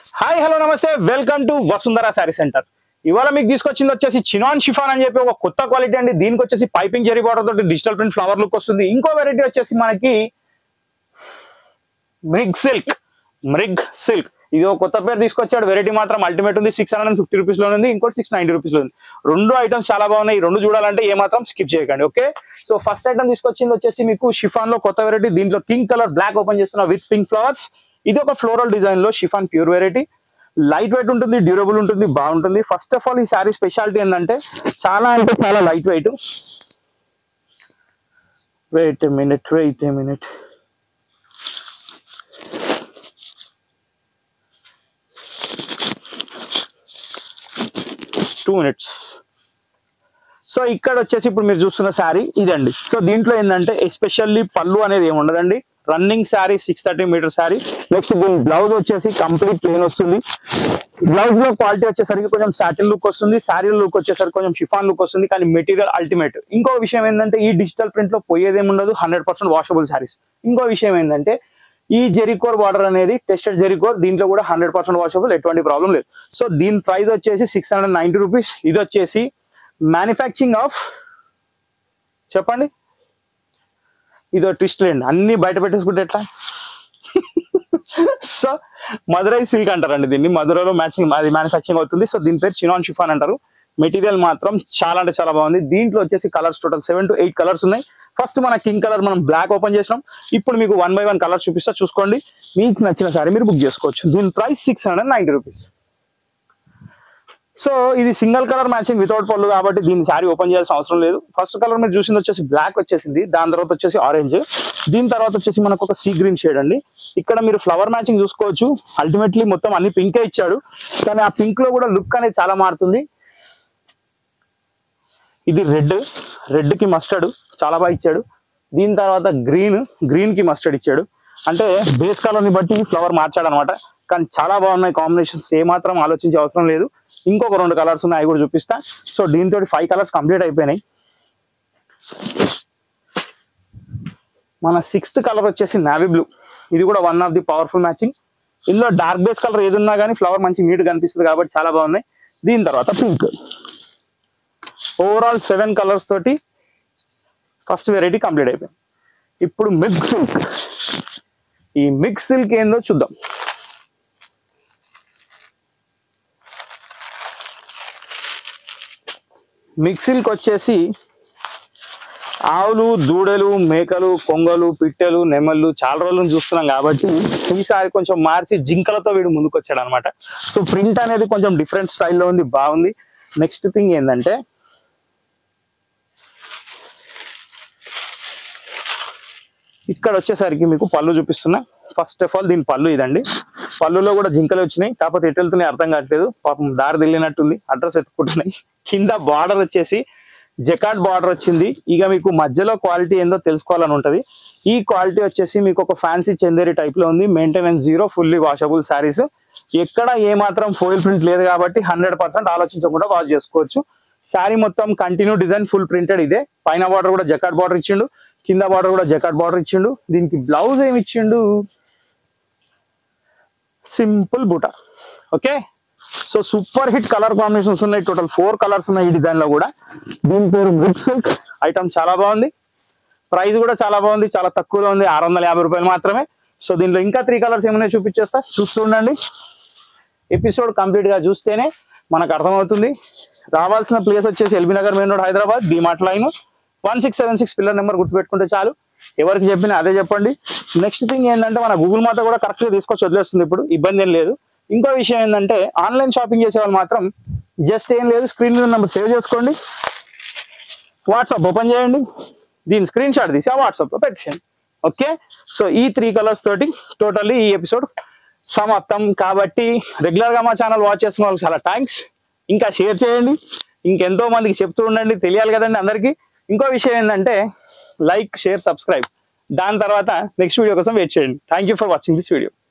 hi hello namaste welcome to Vasundhara sari centre ఇవాళ మీకు తీసుకొచ్చింది వచ్చేసి చినాన్ షిఫాన్ అని చెప్పి ఒక కొత్త క్వాలిటీ అండి దీనికి వచ్చేసి పైపింగ్ జెరీ బార్డర్ తోటి డిజిటల్ ప్రింట్ ఫ్లవర్ లుక్ వస్తుంది ఇంకో వెరైటీ వచ్చేసి మనకి మృగ్ సిల్క్ మృగ్ సిల్క్ ఇది ఒక కొత్త పేరు తీసుకొచ్చాడు వెరైటీ మాత్రం అల్టిమేట్ ఉంది సిక్స్ హండ్రెడ్ ఫిఫ్టీ రూపీస్ లో ఉంది ఇంకోటి సిక్స్ నైన్టీ రూపీస్ లో ఉంది రెండు ఐటమ్స్ చాలా బాగున్నాయి ఈ రెండు చూడాలంటే ఏ మాత్రం స్కిప్ చేయకండి ఓకే సో ఫస్ట్ ఐటమ్ తీసుకొచ్చింది వచ్చేసి మీకు షిఫాన్ లో కొత్త వెరైటీ దీంట్లో పింక్ కలర్ బ్లాక్ ఓపెన్ చేస్తున్న విత్ పింక్ ఫ్లవర్స్ ఇది ఒక ఫ్లోరల్ డిజైన్ లో chiffon pure variety light weight ఉంటుంది డ్యూరబుల్ ఉంటుంది బాగుంటుంది ఫస్ట్ ఆఫ్ ఆల్ ఈ శారీ స్పెషాలిటీ ఏంటంటే చాలా అంటే చాలా light weight wait minute wait minute two minutes so ఇక్కడ వచ్చేసి ఇప్పుడు మీరు చూస్తున్న శారీ ఇదండి సో దీంట్లో ఏంటంటే ఎస్పెషల్లీ పళ్ళు అనేది ఏమి ఉండదండి running sari six thirty metre sari next దీని బ్లౌజ్ వచ్చేసి కంప్లీట్ ప్లేన్ వస్తుంది బ్లౌజ్ లో క్వాలిటీ వచ్చేసరికి కొంచెం సాటిన్ లుక్ వస్తుంది శారీ లుక్ వచ్చేసరికి కొంచెం షిఫాన్ లుక్ వస్తుంది కానీ మెటీరియల్ అల్టిమేట్ ఇంకో విషయం ఏంటంటే ఈ డిజిటల్ ప్రింట్ లో పోయేదేమి ఉండదు హండ్రెడ్ పర్సెంట్ వాషబుల్ శారీస్ ఇంకో విషయం ఏంటంటే ఈ జెరికోర్ బార్డర్ అనేది టెస్టెడ్ జెరికోర్ దీంట్లో కూడా హండ్రెడ్ పర్సెంట్ వాషబుల్ ఎటువంటి ప్రాబ్లం లేదు సో దీని ప్రైస్ వచ్చేసి సిక్స్ హండ్రెడ్ నైన్టీ రూపీస్ ఇది వచ్చేసి మ్యానుఫ్యాక్చరింగ్ ఆఫ్ చెప్పండి ఇదో ట్విస్ట్ లేండి అన్ని బయట పెట్టేసుకుంటే ఎట్లా సో మదురై సిల్క్ అంటారండి దీన్ని మధురైలో మ్యాచింగ్ అది మ్యానుఫ్యాక్చరింగ్ అవుతుంది సో దీని పేరు చినాన్ షిఫాన్ అంటారు మెటీరియల్ మాత్రం చాలా అంటే చాలా బాగుంది దీంట్లో వచ్చేసి colours total seven to eight colours ఉన్నాయి ఫస్ట్ మన కింగ్ కలర్ మనం బ్లాక్ ఓపెన్ చేసినాం ఇప్పుడు మీకు వన్ బై వన్ కలర్ చూపిస్తా చూసుకోండి మీకు నచ్చిన సారీ మీరు బుక్ చేసుకోవచ్చు దీని price six hundred ninety rupees so ఇది సింగిల్ కలర్ మ్యాచింగ్ వితౌట్ పళ్ళు కాబట్టి దీని శారీ ఓపెన్ చేయాల్సిన అవసరం లేదు ఫస్ట్ కలర్ మీరు చూసింది వచ్చేసి బ్లాక్ వచ్చేసింది దాని తర్వాత వచ్చేసి ఆరెంజ్ దీని తర్వాత వచ్చేసి మనకు ఒక సీ గ్రీన్ షేడ్ అండి ఇక్కడ మీరు ఫ్లవర్ మ్యాచింగ్ చూసుకోవచ్చు అల్టిమేట్లీ మొత్తం అన్ని పింకే ఇచ్చాడు కానీ ఆ పింక్ లో కూడా లుక్ అనేది చాలా మారుతుంది ఇది రెడ్ రెడ్ కి మస్టర్డ్ చాలా బాగా ఇచ్చాడు దీని తర్వాత గ్రీన్ గ్రీన్ కి మస్టర్డ్ ఇచ్చాడు అంటే బేస్ కలర్ ని బట్టి ఫ్లవర్ మార్చాడు అనమాట కానీ చాలా బాగున్నాయి కాంబినేషన్స్ ఏ మాత్రం ఆలోచించే అవసరం లేదు ఇంకొక రెండు కలర్స్ ఉన్నాయి అవి కూడా చూపిస్తా సో దీంతో ఫైవ్ కలర్స్ కంప్లీట్ అయిపోయినాయి మన సిక్స్త్ కలర్ వచ్చేసి నావీ బ్లూ ఇది కూడా one of the powerful matching ఇందులో డార్క్ బేస్ కలర్ ఏది ఉన్నా కానీ ఫ్లవర్ మంచి నీట్ కనిపిస్తుంది కాబట్టి చాలా బాగున్నాయి దీని తర్వాత పింక్ ఓవరాల్ సెవెన్ కలర్స్ తోటి ఫస్ట్ వెరైటీ కంప్లీట్ అయిపోయింది ఇప్పుడు మిక్స్ సిల్క్ ఈ మిక్స్ సిల్క్ ఏందో చూద్దాం మిక్స్ సిల్క్ వచ్చేసి ఆవులు దూడలు మేకలు కొంగలు పిట్టెలు నెమళ్ళు చాలా రోజులు చూస్తున్నాం కాబట్టి ఈసారి కొంచెం మార్చి జింకలతో వీడు ముందుకు వచ్చాడు అనమాట సో ప్రింట్ అనేది కొంచెం డిఫరెంట్ స్టైల్లో ఉంది బాగుంది నెక్స్ట్ థింగ్ ఏంటంటే ఇక్కడ వచ్చేసరికి మీకు పళ్ళు చూపిస్తున్నా ఫస్ట్ ఆఫ్ ఆల్ దీని పళ్ళు ఇదండి పళ్ళులో కూడా జింకలు వచ్చినాయి కాకపోతే ఎటు వెళ్తున్నాయి అర్థం కావట్లేదు పాపం దారి తెలియనట్టుంది అడ్రస్ ఎత్తుకుంటున్నాయి కింద బార్డర్ వచ్చేసి జకాట్ బార్డర్ వచ్చింది ఇక మీకు మధ్యలో క్వాలిటీ ఏందో తెలుసుకోవాలని ఉంటది ఈ క్వాలిటీ వచ్చేసి మీకు ఒక ఫ్యాన్సీ చందేరి టైప్ లో ఉంది maintenance zero fully washable saris ఎక్కడ ఏ మాత్రం ఫోయిల్ ప్రింట్ లేదు కాబట్టి హండ్రెడ్ పర్సెంట్ ఆలోచించకుండా వాష్ చేసుకోవచ్చు శారీ మొత్తం కంటిన్యూ డిజైన్ ఫుల్ ప్రింటెడ్ ఇదే పైన బార్డర్ కూడా జకాట్ బార్డర్ ఇచ్చిండు కింద బార్డర్ కూడా జకాట్ బార్డర్ ఇచ్చిండు దీనికి బ్లౌజ్ ఏమి ఇచ్చిండు సింపుల్ బూటా okay so super hit colour combinations ఉన్నాయి టోటల్ ఫోర్ కలర్స్ ఉన్నాయి ఈ డిజైన్ లో కూడా దీని పేరు బ్రిక్ సిల్క్ ఐటమ్ చాలా బాగుంది ప్రైస్ కూడా చాలా బాగుంది చాలా తక్కువలో ఉంది ఆరు వందల యాభై రూపాయలు మాత్రమే సో దీంట్లో ఇంకా త్రీ కలర్స్ ఏమైనా చూపించేస్తా చూస్తుండండి ఎపిసోడ్ కంప్లీట్ గా చూస్తేనే మనకు అర్థమవుతుంది రావాల్సిన ప్లేస్ వచ్చేసి LB Nagar main road Hyderabad DMart line one six seven six pillar number గుర్తుపెట్టుకుంటే చాలు ఎవరికి చెప్పినా అదే చెప్పండి నెక్స్ట్ థింగ్ ఏంటంటే మన గూగుల్ మాత కూడా కరెక్ట్గా తీసుకొచ్చి వదిలేస్తుంది ఇప్పుడు ఇబ్బంది ఏం లేదు ఇంకో విషయం ఏంటంటే ఆన్లైన్ షాపింగ్ చేసే వాళ్ళు మాత్రం జస్ట్ ఏం లేదు స్క్రీన్ మీద నెంబర్ సేవ్ చేసుకోండి వాట్సాప్ ఓపెన్ చేయండి దీని స్క్రీన్ షాట్ తీసి ఆ వాట్సాప్లో పెట్టేయండి ఓకే సో ఈ త్రీ కలర్స్ తోటి టోటల్లీ ఈ ఎపిసోడ్ సమాప్తం కాబట్టి రెగ్యులర్ గా మా ఛానల్ వాచ్ చేస్తున్న వాళ్ళకి చాలా థ్యాంక్స్ ఇంకా షేర్ చేయండి ఇంకెంతో మందికి చెప్తూ ఉండండి తెలియాలి కదండి అందరికీ ఇంకో విషయం ఏంటంటే లైక్ షేర్ సబ్స్క్రైబ్ దాని తర్వాత నెక్స్ట్ వీడియో కోసం వెయిట్ చేయండి thank you for watching this video